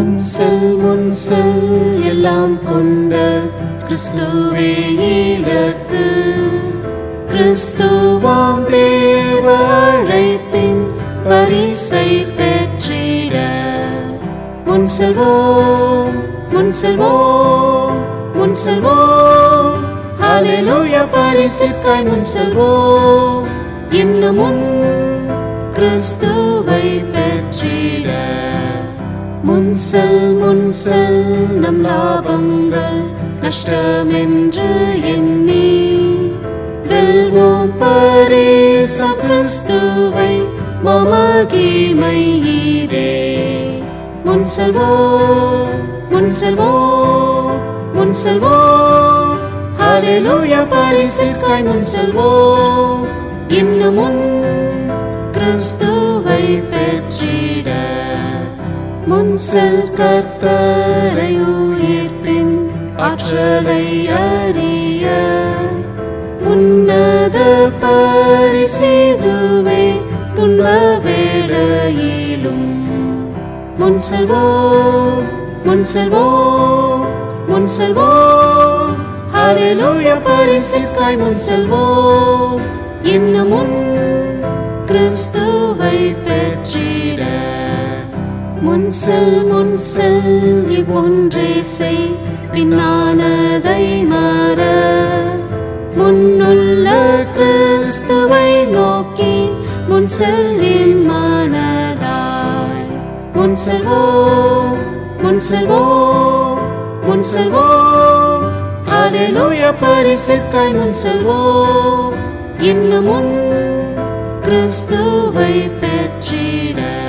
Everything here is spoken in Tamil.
முன் செல் முன் செல் எல்லாம் கொண்ட கிறிஸ்துவே இலக்கு கிறிஸ்துவாம் தேவ அழைப்பின் பரிசை பெற்றிட முன் செல்வோம் முன் செல்வோம் முன் செல்வோம் ஹalleluya பரிசிற்காய் முன் செல்வோம் இன்னும் முன் கிறிஸ்துவை பெற்றிட முன் செல் முன் செல் நம் லாபங்கள் நஷ்டமென்று எண்ணி வெல்வோம் பரிச கிறிஸ்துவை மமகிமை ஈரே முன் செல்வோம் முன் செல்வோம் முன் செல்வோம் ஹalleluya பரிசிற்காய் முன் செல்வோம் இன்னும் முன் கிறிஸ்துவை பெற்றிட முன் செல் கர்த்தரை உயிர்ப்பின் ஆற்றலை அறிய உன்னத பரிசிதுவே துன்ப வேளையிலும் முன் செல்வோம் முன் செல்வோம் முன் செல்வோம் ஹalleluya பரிசிற்காய் முன் செல்வோம் இன்னும் முன் கிறிஸ்துவை பெற்றிட முன் செல் முன் செல் இவ்வொன்றே செய் பின்னானதை மற முன்னுள்ள கிறிஸ்துவை நோக்கி முன் செல்லின் மனதாய் முன் செல்வோம் முன் செல்வோம் முன் செல்வோம் ஹalleluya பரிசிற்காய் முன் செல்வோம் இன்னும் முன் கிறிஸ்துவை பெற்றிட